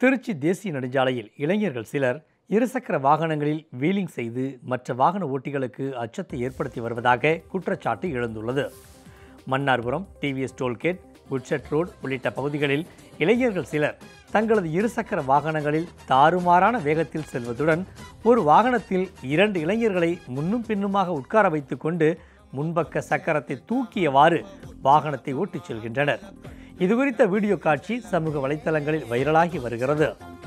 திருச்சி தேசிய நெடுஞ்சாலையில் இளைஞர்கள் சிலர் இருசக்கர வாகனங்களில் வீலிங் செய்து மற்ற வாகன ஓட்டிகளுக்கு அச்சத்தை ஏற்படுத்தி வருவதாக குற்றச்சாட்டு எழுந்துள்ளது Mannarpuram TVS toll gate goods shed road உள்ளிட்ட பகுதிகளில் இளைஞர்கள் சிலர் தங்களது இருசக்கர வாகனங்களில் தாறுமாறான வேகத்தில் செல்வதுடன் ஒரு வாகனத்தில் இரண்டு இளைஞர்களை முன்னும் பின்னுமாக உட்கார வைத்துக்கொண்டு முன்பக்க சக்கரத்தை தூக்கியவாறு வாகனத்தை ஓட்டிச் செல்கின்றனர் இதுகுறித்த வீடியோ காட்சி சமூக வலைத்தளங்களில் வைரலாகி வருகிறது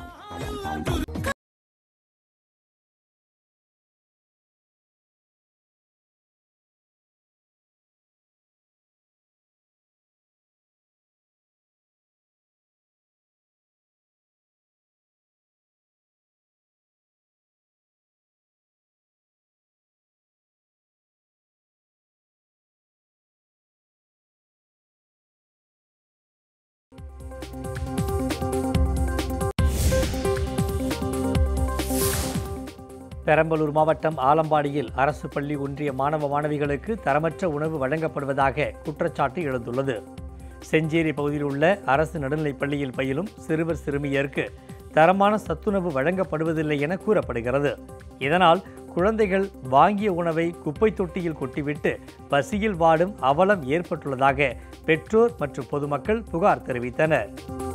பெரம்பலூர் மாவட்டம் ஆலம்பாடியில் அரசு பள்ளி ஒன்றிய மாணவ மாணவிகளுக்கு தரமற்ற உணவு வழங்கப்படுவதாக குற்றச்சாட்டு எழுந்துள்ளது செஞ்சேரி பகுதியில் உள்ள அரசு நடுநிலைப் பள்ளியில் பயிலும் சிறுவர் சிறுமியருக்கு தரமான சத்துணவு வழங்கப்படுவதில்லை என கூறப்படுகிறது இதனால் குழந்தைகள் வாங்கிய உணவை குப்பை தொட்டியில் கொட்டிவிட்டு பசியில் வாடும் அவலம் ஏற்பட்டுள்ளதாக பெற்றோர் மற்றும் பொதுமக்கள் புகார் தெரிவித்தனர்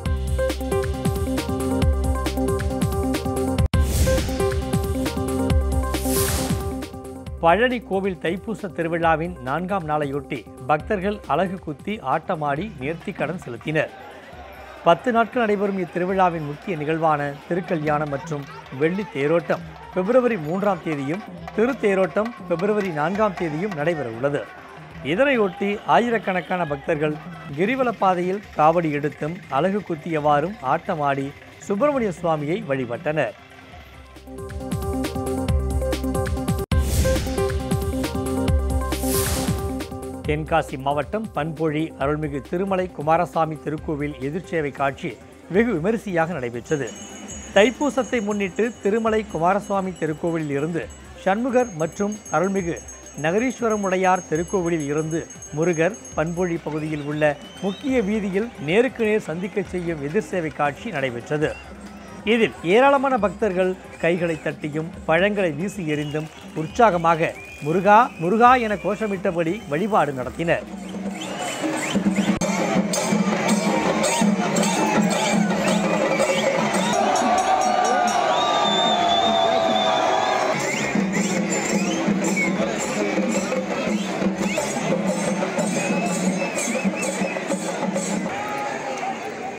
பழனி கோவில் தைப்பூச திருவிழாவின் நான்காம் நாளையொட்டி பக்தர்கள் அலகு குத்தி ஆட்டமாடி நேர்த்திக்கடன் செலுத்தினர் பத்து நாட்கள் நடைபெறும் இத்திருவிழாவின் முக்கிய நிகழ்வான திருக்கல்யாணம் மற்றும் வெள்ளி தேரோட்டம் பிப்ரவரி மூன்றாம் தேதியும் திருத்தேரோட்டம் பிப்ரவரி நான்காம் தேதியும் நடைபெற உள்ளது இதனையொட்டி ஆயிரக்கணக்கான பக்தர்கள் கிரிவல பாதையில் காவடி எடுத்தும் அலகு குத்தியவாறும் ஆட்டமாடி சுப்பிரமணிய சுவாமியை வழிபட்டனர் தென்காசி மாவட்டம் பண்பொழி அருள்மிகு திருமலை குமாரசாமி திருக்கோவில் எதிர்ச்சேவை காட்சி வெகு விமரிசையாக நடைபெற்றது தைப்பூசத்தை முன்னிட்டு திருமலை குமாரசுவாமி திருக்கோவிலில் இருந்து சண்முகர் மற்றும் அருள்மிகு நகரீஸ்வரம் உடையார் திருக்கோவிலில் இருந்து முருகர் பண்பொழி பகுதியில் உள்ள முக்கிய வீதியில் நேருக்கு நேர் சந்திக்க செய்யும் எதிர்சேவை காட்சி நடைபெற்றது இதில் ஏராளமான பக்தர்கள் கைகளை தட்டியும் பழங்களை வீசி எறிந்தும் உற்சாகமாக முருகா முருகா என கோஷமிட்டபடி வழிபாடு நடத்தினர்